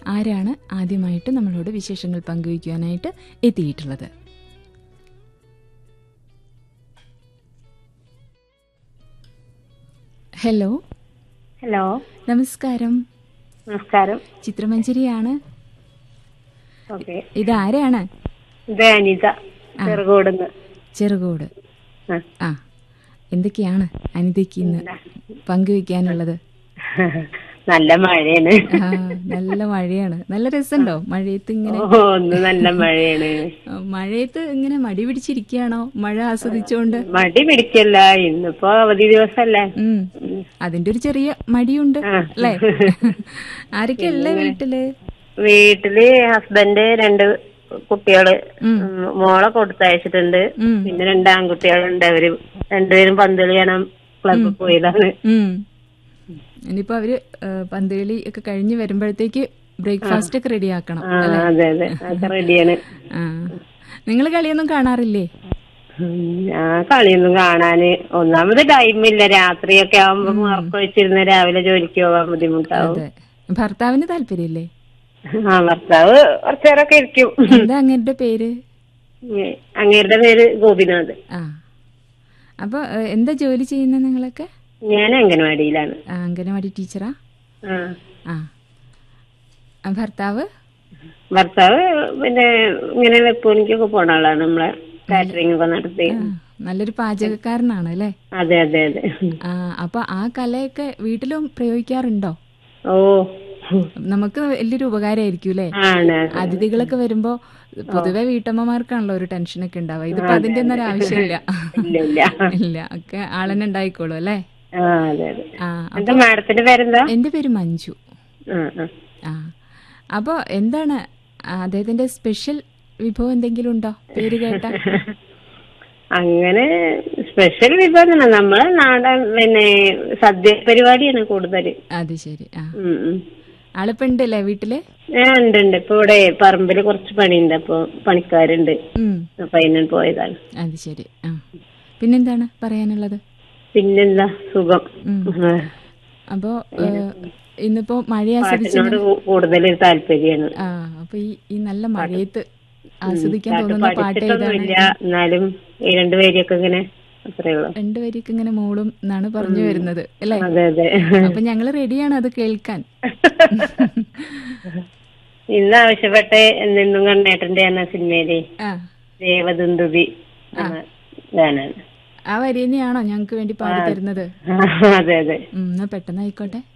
ആരാണ് ആദ്യമായിട്ട് നമ്മളോട് വിശേഷങ്ങൾ പങ്കുവയ്ക്കുവാനായിട്ട് എത്തിയിട്ടുള്ളത് ഹലോ ഹലോ നമസ്കാരം നമസ്കാരം ചിത്രമഞ്ജരിയാണ് ഓക്കെ ഇത് ആരാണ് ഇത് അനിത ചെറുകോടുന്ന് ചെറുകോട് ആ. ആ എന്തൊക്കെയാണ് അനിതയ്ക്ക് ഇന്ന് പങ്കുവയ്ക്കാനുള്ളത് നല്ല മഴയാണ് ആ നല്ല മഴയാണ് നല്ല രസമുണ്ടോ മഴയത്ത് ഇങ്ങനെ ഓ ഒന്ന് നല്ല മഴയാണ് ആ, മഴയത്ത് ഇങ്ങനെ മടി പിടിച്ചിരിക്കുകയാണോ മഴ ആസ്വദിച്ചുകൊണ്ട് മടി പിടിക്കല്ല ഇന്നിപ്പോ അവധി ദിവസല്ലേ ഉം അതിന്റെ ഒരു ചെറിയ മടിയുണ്ട് ആ. അല്ലേ ആരൊക്കെ ഉള്ളേ വീട്ടില് വീട്ടില് ഹസ്ബൻഡ് രണ്ട് കുട്ടികള് ഉം. ഉം, മോളെ കൊടുത്തയച്ചിട്ടുണ്ട് ഉം. പിന്നെ രണ്ട് ആൺകുട്ടികളുണ്ട് അവര് രണ്ടുപേരും പന്തളി കാണാൻ ക്ലബിൽ പോയതാണ് ഉം ഇനിയിപ്പോ അവര് ആ, പന്തുകളി ഒക്കെ കഴിഞ്ഞ് വരുമ്പോഴത്തേക്ക് ബ്രേക്ക്ഫാസ്റ്റ് ഒക്കെ റെഡി ആക്കണം ആ അതെ അതെ അതൊക്കെ റെഡിയാണ് ആ നിങ്ങൾ കളിയൊന്നും കാണാറില്ലേ ഉം, ഞാൻ കളിയൊന്നും കാണാന് ഒന്നാമത് ടൈമില്ല രാത്രിയൊക്കെ ആവുമ്പോ ഉറക്കം വെച്ചിരുന്ന രാവിലെ ജോലിക്ക് പോകാൻ ബുദ്ധിമുട്ടാവും അതെ ഭർത്താവിന് താല്പര്യമില്ലേ ആ ഭർത്താവ് കുറച്ചേരൊക്കെ ഇരിക്കും എന്താ അങ്ങേരുടെ പേര് ഉം, അങ്ങേരുടെ പേര് ഗോപിനാഥ് ആ അപ്പൊ ഏ, എന്താ ജോലി ചെയ്യുന്നത് നിങ്ങളൊക്കെ ഞാൻ അംഗൻവാടിയിലാണ് ആ, അംഗനവാടി ടീച്ചറാ ആ ആ ആ, ഭർത്താവ് ഭർത്താവ് പിന്നെ ഇങ്ങനെ വെപ്പൂണിക്കൊക്കെ പോണ ആളാണ് നമ്മളെ കാറ്ററിംഗ് ഒക്കെ നടത്തി ആ, നല്ലൊരു പാചകക്കാരനാണ് അല്ലേ അതെ അതെ അതെ ആ അപ്പൊ ആ കലയൊക്കെ വീട്ടിലും പ്രയോഗിക്കാറുണ്ടോ ഓ നമുക്ക് വലിയൊരു ഉപകാരമായിരിക്കും അല്ലേ ആണ് അതിഥികളൊക്കെ വരുമ്പോ പൊതുവെ വീട്ടമ്മമാർക്കാണല്ലോ ഒരു ടെൻഷനൊക്കെ ഉണ്ടാവുക ഇതിപ്പോ അതിന്റെ ഒന്നും ഒരു ആവശ്യമില്ല ഇല്ല ഇല്ല ഇല്ല ഒക്കെ ആളെന്നെ ഉണ്ടായിക്കോളൂ അല്ലേ ആ അതെ അതെ ആ എന്താ മാഡത്തിന്റെ പേരെന്താ എന്റെ പേര് മഞ്ജു ആ ആ ആ അപ്പൊ എന്താണ് അദ്ദേഹത്തിന്റെ സ്പെഷ്യൽ വിഭവം എന്തെങ്കിലും ഉണ്ടോ പേര് കേട്ട അങ്ങനെ സ്പെഷ്യൽ വിഭവം നമ്മളെ നാടൻ പിന്നെ സദ്യ പരിപാടിയാണ് കൂടുതൽ അത് ശരി ആ ആളിപ്പോ ഉണ്ടല്ലേ വീട്ടില് ഉണ്ട് ഉണ്ട് ഇപ്പൊ ഇവിടെ പറമ്പില് കുറച്ച് പണിയുണ്ട് അപ്പൊ പണിക്കാരുണ്ട് ഉം അപ്പൊ അതിന് പോയതാണ് അത് ശരി ആ പിന്നെന്താണ് പറയാനുള്ളത് പിന്നെന്താ സുഖം ഉം. അപ്പോ ഏ, ഇന്നിപ്പോ മഴ ആസ്വദിച്ച് പാട്ടിനോട് കൂ- കൂടുതൽ താല്പര്യമാണ് ആ അപ്പൊ ഈ ഈ നല്ല മഴയത്ത് ആസ്വദിക്കാൻ പാട്ട് തോന്നുന്ന പാട്ട് ഏതാണ് പഠിച്ചിട്ടൊന്നുമില്ല എന്നാലും ഈ രണ്ടു പേരെയൊക്കെ ഇങ്ങനെ അത്രേ ഉള്ളൂ രണ്ടുപേരേക്ക് ഇങ്ങനെ മോളും എന്നാണ് പറഞ്ഞു വരുന്നത് അല്ലേ അതെ അതെ അപ്പൊ ഞങ്ങള് റെഡിയാണ് അത് കേൾക്കാൻ ഇന്ന് ആവശ്യപ്പെട്ട് എന്നെന്നും കണ്ണേട്ടന്റെ എന്ന സിനിമയിലെ ആ ദേവദുന്തുതി എന്ന ഗാനാണ് ആ വരി തന്നെയാണോ ഞങ്ങൾക്ക് വേണ്ടി പാടി തരുന്നത് അതെ അതെ ഉം, എന്നാ പെട്ടെന്ന് ആയിക്കോട്ടെ